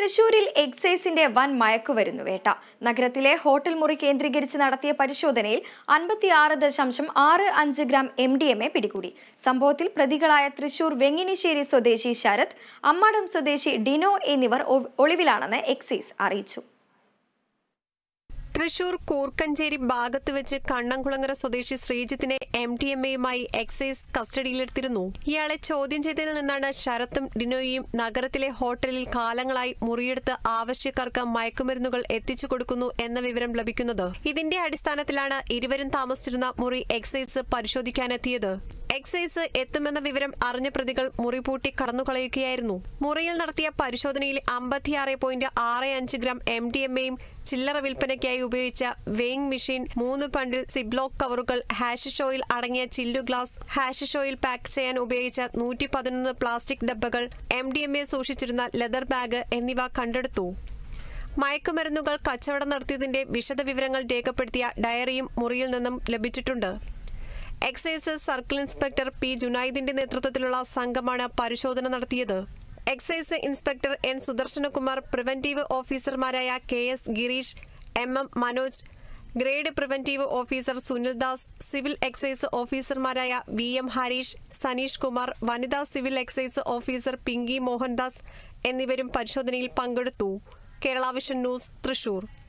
തൃശൂരിൽ എക്സൈസിന്റെ വൻ മയക്കുമരുന്ന് വേട്ട നഗരത്തിലെ ഹോട്ടൽ മുറി കേന്ദ്രീകരിച്ച് നടത്തിയ പരിശോധനയിൽ അൻപത്തിയാറ് ദശാംശം ആറ് അഞ്ച് gram M D M A പിടികൂടി സംഭവത്തിൽ പ്രതികളായ തൃശൂർ വെങ്ങിനിശ്ശേരി സ്വദേശി ശരത് അമ്മാടം സ്വദേശി ഡിനോ എന്നിവർ ഒ- ഒളിവിലാണെന്ന് എക്സൈസ് അറിയിച്ചു തൃശൂർ കൂർക്കഞ്ചേരി ഭാഗത്ത് വെച്ച് കണ്ണംകുളങ്ങര സ്വദേശി ശ്രീജിത്തിനെ എം ഡി എം എയുമായി എക്സൈസ് കസ്റ്റഡിയിലെടുത്തിരുന്നു ഇയാളെ ചോദ്യം ചെയ്തതിൽ നിന്നാണ് ശരത്തും ഡിനോയും നഗരത്തിലെ ഹോട്ടലിൽ കാലങ്ങളായി മുറിയെടുത്ത് ആവശ്യക്കാർക്ക് മയക്കുമരുന്നുകൾ എത്തിച്ചു കൊടുക്കുന്നു എന്ന വിവരം ലഭിക്കുന്നത് ഇതിന്റെ അടിസ്ഥാനത്തിലാണ് ഇരുവരും താമസിച്ചിരുന്ന മുറി എക്സൈസ് പരിശോധിക്കാനെത്തിയത് എക്സൈസ് എത്തുമെന്ന വിവരം അറിഞ്ഞ പ്രതികൾ മുറി പൂട്ടി കടന്നുകളയുകയായിരുന്നു മുറിയിൽ നടത്തിയ പരിശോധനയിൽ അമ്പത്തിയാറ് പോയിന്റ് ആറ് അഞ്ച് ഗ്രാം എം ഡി എം എയും ചില്ലറ വിൽപ്പനയ്ക്കായി ഉപയോഗിച്ച വെയിങ് മെഷീൻ മൂന്ന് ബണ്ടിൽ സിബ്ലോക്ക് കവറുകൾ ഹാഷിഷ് ഓയിൽ അടങ്ങിയ ചില്ലു ഗ്ലാസ് ഹാഷിഷ് ഓയിൽ പാക്ക് ചെയ്യാൻ ഉപയോഗിച്ച നൂറ്റി പതിനൊന്ന് പ്ലാസ്റ്റിക് ഡബ്ബകൾ എം ഡി എം എ സൂക്ഷിച്ചിരുന്ന ലെതർ ബാഗ് എന്നിവ കണ്ടെടുത്തു മയക്കുമരുന്നുകൾ കച്ചവടം നടത്തിയതിന്റെ വിശദവിവരങ്ങൾ രേഖപ്പെടുത്തിയ ഡയറിയും മുറിയിൽ നിന്നും ലഭിച്ചിട്ടുണ്ട് എക്സൈസ് സർക്കിൾ ഇൻസ്പെക്ടർ പി ജുനൈദിന്റെ നേതൃത്വത്തിലുള്ള സംഘമാണ് പരിശോധന നടത്തിയത് excise inspector N Sudarshanakumar preventive ഓഫീസർമാരായ K S Girish M M Manoj grade preventive officer Sunil Das civil excise ഓഫീസർമാരായ വി എം ഹരീഷ് സനീഷ് കുമാർ വനിതാ civil excise officer Pinky Mohandas എന്നിവരും പരിശോധനയിൽ പങ്കെടുത്തു കേരള വിഷൻ ന്യൂസ് തൃശൂർ